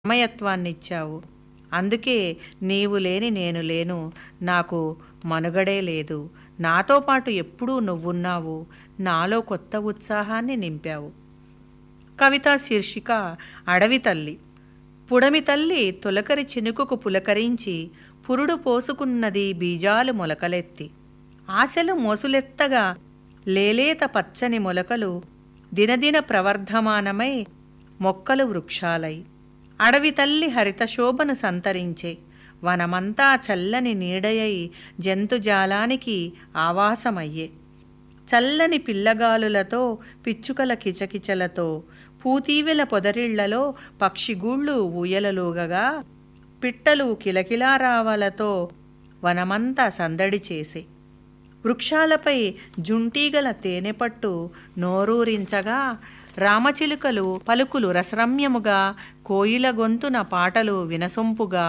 అమయత్వాన్నిచ్చావు అందుకే నీవు లేని నేను లేను నాకు మనుగడే లేదు నాతో పాటు ఎప్పుడూ నువ్వున్నావు నాలో కొత్త ఉత్సాహాన్ని నింపావు కవితా శీర్షిక అడవి తల్లి పుడమి తల్లి తొలకరి చినుకుకు పులకరించి పురుడు పోసుకున్నది బీజాలు మొలకలెత్తి ఆశలు మోసులెత్తగా లేలేత పచ్చని మొలకలు దినదిన ప్రవర్ధమానమై మొక్కలు వృక్షాలై అడవి తల్లి హరితశోభను సంతరించే వనమంతా చల్లని నీడయై జంతుజాలానికి ఆవాసమయ్యే చల్లని పిల్లగాలులతో పిచ్చుకల కిచకిచలతో పూతీవెల పొదరిళ్లలో పక్షిగూళ్ళు ఊయలలుగగా పిట్టలు కిలకిలారావాలతో వనమంతా సందడి చేసే వృక్షాలపై జుంటీగల తేనెపట్టు నోరూరించగా రామచిలుకలు పలుకులు రసరమ్యముగా కోయిల గొంతున పాటలు వినసొంపుగా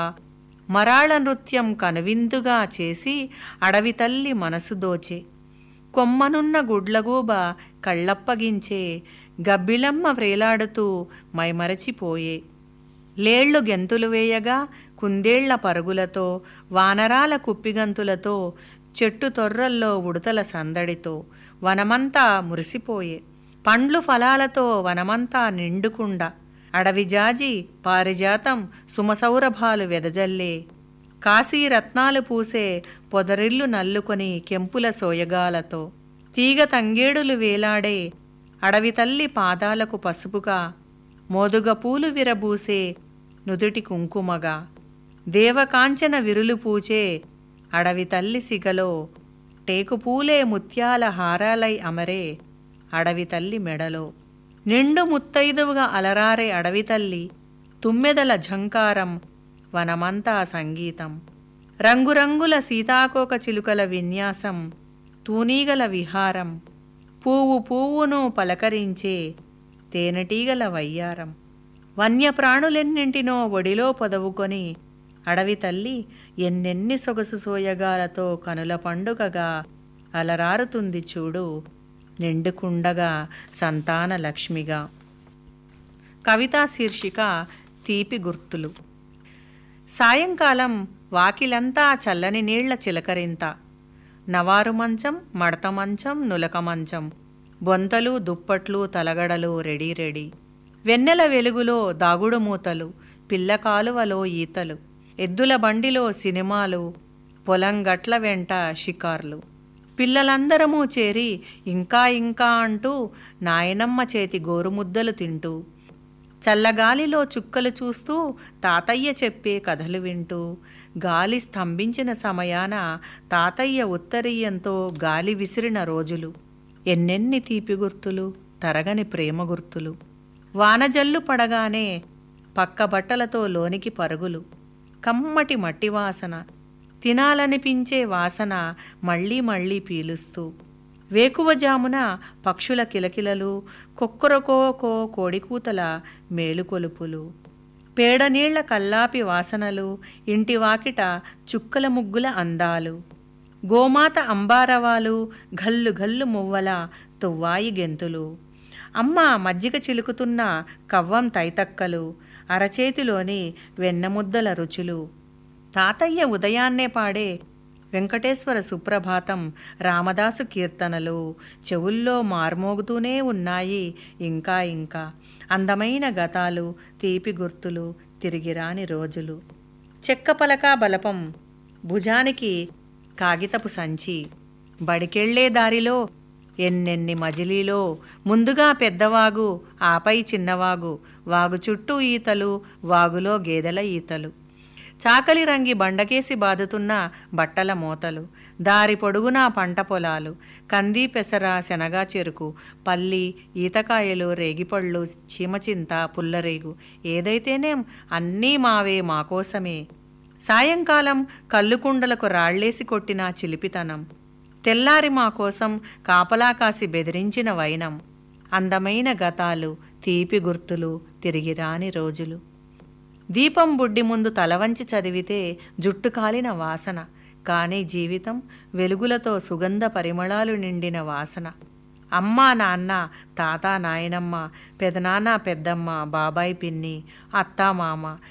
మరాళ నృత్యం కనువిందుగా చేసి అడవి తల్లి మనసు దోచే కొమ్మనున్న గుడ్లగూబ కళ్ళప్పగించే గబ్బిలమ్మ వ్రేలాడుతూ మైమరచిపోయే లేళ్లు గెంతులు వేయగా కుందేళ్ల పరుగులతో వానరాల కుప్పిగంతులతో చెట్టు తొర్రల్లో ఉడతల సందడితో వనమంతా మురిసిపోయే పండ్లు ఫలాలతో వనమంతా నిండుకుండ అడవి జాజి పారిజాతం సుమసౌరభాలు వెదజల్లే కాశీ రత్నాలు పూసే పొదరిల్లు నల్లుకొని కెంపుల సోయగాలతో తీగ తంగేడులు వేలాడే అడవి తల్లి పాదాలకు పసుపుగా మోదుగ పూలు విరబూసే నుదుటి కుంకుమగా దేవకాంచన విరులు పూచే అడవి తల్లి సిగలో టేకు పూలే ముత్యాల హారాలై అమరే అడవి తల్లి మెడలో నిండు ముత్తైదువుగా అలరారే అడవి తల్లి తుమ్మెదల ఝంకారం వనమంతా సంగీతం రంగురంగుల సీతాకోక చిలుకల విన్యాసం తూనీగల విహారం పువ్వు పువ్వును పలకరించే తేనెటీగల వయ్యారం వన్యప్రాణులెన్నింటినో ఒడిలో పొదవుకొని అడవి తల్లి ఎన్నెన్ని సొగసు సోయగాలతో కనుల పండుగగా అలరారుతుంది చూడు నిండుకుండగా సంతాన లక్ష్మిగా కవితా శీర్షిక తీపి గుర్తులు సాయంకాలం వాకిలంతా చల్లని నీళ్ల చిలకరింత నవారు మంచం మడత మంచం నులక మంచం బొంతలు దుప్పట్లు తలగడలు రెడీ రెడీ వెన్నెల వెలుగులో దాగుడు మూతలు పిల్ల కాలువలో ఈతలు ఎద్దుల బండిలో సినిమాలు పొలం గట్ల వెంట షికార్లు పిల్లలందరము చేరి ఇంకా ఇంకా అంటూ నాయనమ్మ చేతి గోరుముద్దలు తింటూ చల్లగాలిలో చుక్కలు చూస్తూ తాతయ్య చెప్పే కథలు వింటూ గాలి స్తంభించిన సమయాన తాతయ్య ఉత్తరీయంతో గాలి విసిరిన రోజులు ఎన్నెన్ని తీపి గుర్తులు తరగని ప్రేమ గుర్తులు వానజల్లు పడగానే పక్క బట్టలతో లోనికి పరుగులు కమ్మటి మట్టి వాసన తినాలనిపించే వాసన మళ్ళీ మళ్ళీ పీలుస్తూ వేకువజామున పక్షుల కిలకిలలు కొక్కరకోకో కోడికూతల మేలుకొలుపులు పేడనీళ్ల కల్లాపి వాసనలు ఇంటి వాకిట చుక్కల ముగ్గుల అందాలు గోమాత అంబారవాలు గల్లు గల్లు మువ్వల తువ్వాయి గెంతులు అమ్మ మజ్జిగ చిలుకుతున్న కవ్వం తైతక్కలు అరచేతిలోని వెన్నముద్దల రుచులు తాతయ్య ఉదయాన్నే పాడే వెంకటేశ్వర సుప్రభాతం రామదాసు కీర్తనలు చెవుల్లో మార్మోగుతూనే ఉన్నాయి ఇంకా ఇంకా అందమైన గతాలు తీపి గుర్తులు తిరిగిరాని రోజులు చెక్క పలక బలపం భుజానికి కాగితపు సంచి బడికెళ్లే దారిలో ఎన్నెన్ని మజిలీలో ముందుగా పెద్దవాగు ఆపై చిన్నవాగు వాగు చుట్టూ ఈతలు వాగులో గేదెల ఈతలు చాకలి రంగి బండకేసి బాదుతున్న బట్టల మోతలు దారి పొడుగునా పంట పొలాలు కంది పెసర శనగ చెరుకు పల్లి ఈతకాయలు రేగిపళ్ళు చీమచింత పుల్లరేగు ఏదైతేనేం అన్నీ మావే మాకోసమే సాయంకాలం కల్లుకుండలకు రాళ్లేసి కొట్టిన చిలిపితనం తెల్లారి మా కోసం కాపలా కాసి బెదిరించిన వైనం అందమైన గతాలు తీపి గుర్తులు తిరిగి రాని రోజులు దీపం బుడ్డి ముందు తలవంచి చదివితే జుట్టు కాలిన వాసన కానీ జీవితం వెలుగులతో సుగంధ పరిమళాలు నిండిన వాసన అమ్మ నాన్న తాత నాయనమ్మ పెదనాన్న పెద్దమ్మ బాబాయ్ పిన్ని అత్త మామ